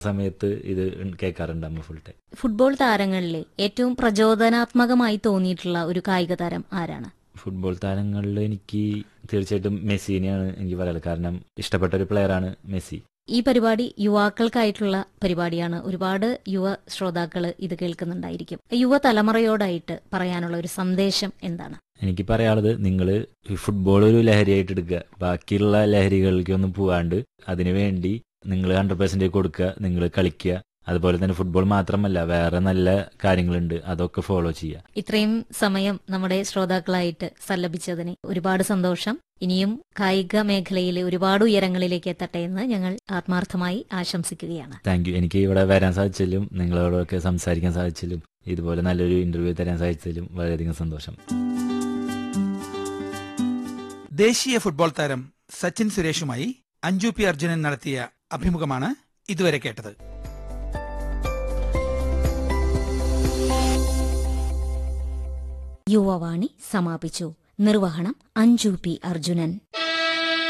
സമയത്ത് ഇത് കേൾക്കാറുണ്ട് അമ്മ ഫുൾ ടൈം ഫുട്ബോൾ താരങ്ങളിലെ ഏറ്റവും പ്രചോദനാത്മകമായി തോന്നിയിട്ടുള്ള ഒരു കായിക താരം ആരാണ് ഫുട്ബോൾ താരങ്ങളിൽ എനിക്ക് തീർച്ചയായിട്ടും മെസ്സിനെയാണ് എനിക്ക് പറയാനുള്ളത് കാരണം ഇഷ്ടപ്പെട്ട ഒരു പ്ലെയറാണ് മെസ്സി ഈ പരിപാടി യുവാക്കൾക്കായിട്ടുള്ള പരിപാടിയാണ് ഒരുപാട് യുവ ശ്രോതാക്കൾ ഇത് കേൾക്കുന്നുണ്ടായിരിക്കും യുവതലമുറയോടായിട്ട് പറയാനുള്ള ഒരു സന്ദേശം എന്താണ് എനിക്ക് പറയാനുള്ളത് നിങ്ങൾ ഫുട്ബോൾ ഒരു ലഹരിയായിട്ട് എടുക്കുക ബാക്കിയുള്ള ലഹരികളിലേക്കൊന്നും പോവാണ്ട് അതിനു വേണ്ടി നിങ്ങൾ ഹൺഡ്രഡ് പെർസെൻറ്റേജ് കൊടുക്കുക നിങ്ങൾ കളിക്കുക അതുപോലെ തന്നെ ഫുട്ബോൾ മാത്രമല്ല വേറെ നല്ല കാര്യങ്ങളുണ്ട് അതൊക്കെ ഫോളോ ചെയ്യുക ഇത്രയും സമയം നമ്മുടെ ശ്രോതാക്കളായിട്ട് സല്ലപിച്ചതിന് ഒരുപാട് സന്തോഷം ഇനിയും കായിക മേഖലയിലെ ഒരുപാട് ഉയരങ്ങളിലേക്ക് എത്തട്ടെ എന്ന് ഞങ്ങൾ ആത്മാർത്ഥമായി ആശംസിക്കുകയാണ് താങ്ക് യു എനിക്ക് ഇവിടെ വരാൻ സാധിച്ചാലും നിങ്ങളോടൊക്കെ സംസാരിക്കാൻ സാധിച്ചാലും ഇതുപോലെ നല്ലൊരു ഇന്റർവ്യൂ തരാൻ സാധിച്ചാലും വളരെയധികം സന്തോഷം ദേശീയ ഫുട്ബോൾ താരം സച്ചിൻ സുരേഷുമായി അഞ്ജു പി അർജുനൻ നടത്തിയ അഭിമുഖമാണ് ഇതുവരെ കേട്ടത് യുവവാണി സമാപിച്ചു നിർവഹണം അഞ്ജു പി അർജുനൻ